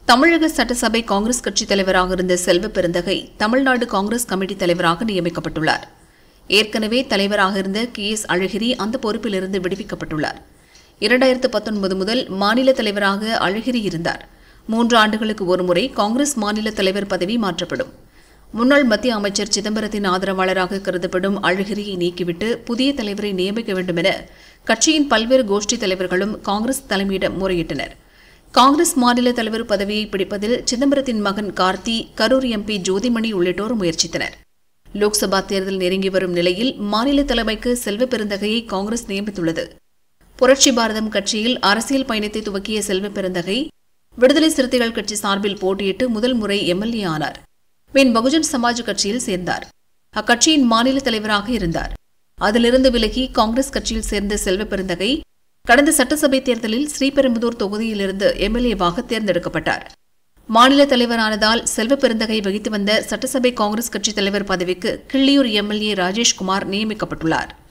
தமிழக சட்டசபை காங்கிரஸ் கட்சித் தலைவராக இருந்த செல்வ பெருந்தகை தமிழ்நாடு காங்கிரஸ் கமிட்டி தலைவராக நியமிக்கப்பட்டுள்ளார் ஏற்கனவே தலைவராக இருந்த கே எஸ் அழகிரி அந்த பொறுப்பிலிருந்து விடுவிக்கப்பட்டுள்ளார் இரண்டாயிரத்து பத்தொன்பது முதல் மாநில தலைவராக அழகிரி இருந்தார் மூன்று ஆண்டுகளுக்கு ஒருமுறை காங்கிரஸ் மாநில தலைவர் பதவி மாற்றப்படும் முன்னாள் மத்திய அமைச்சர் சிதம்பரத்தின் ஆதரவாளராக கருதப்படும் அழகிரியை நீக்கிவிட்டு புதிய தலைவரை நியமிக்க வேண்டும் என கட்சியின் பல்வேறு கோஷ்டி தலைவர்களும் காங்கிரஸ் தலைமையிடம் முறையிட்டனர் காங்கிரஸ் மாநில தலைவர் பதவியை பிடிப்பதில் சிதம்பரத்தின் மகன் கார்த்தி கரூர் எம்பி ஜோதிமணி உள்ளிட்டோர் முயற்சித்தனர் லோக்சபா தேர்தல் நெருங்கி வரும் நிலையில் மாநில தலைமைக்கு செல்வ பெருந்தகையை காங்கிரஸ் நியமித்துள்ளது புரட்சி பாரதம் கட்சியில் அரசியல் பயணத்தை துவக்கிய செல்வ பெருந்தகை விடுதலை சிறுத்தைகள் கட்சி சார்பில் போட்டியிட்டு முதல் முறை எம்எல்ஏ ஆனார் பின் பகுஜன் சமாஜ் கட்சியில் சேர்ந்தார் அக்கட்சியின் மாநில தலைவராக இருந்தார் அதிலிருந்து விலகி காங்கிரஸ் கட்சியில் சேர்ந்த செல்வ பெருந்தகை கடந்த சட்டசபை தேர்தலில் ஸ்ரீபெரும்புதூர் தொகுதியிலிருந்து எம்எல்ஏவாக தேர்ந்தெடுக்கப்பட்டார் மாநில தலைவரானதால் செல்வ பெருந்தகை வகித்து வந்த சட்டசபை காங்கிரஸ் கட்சித் தலைவர் பதவிக்கு கிள்ளியூர் எம்எல்ஏ ராஜேஷ்குமார் நியமிக்கப்பட்டுள்ளார்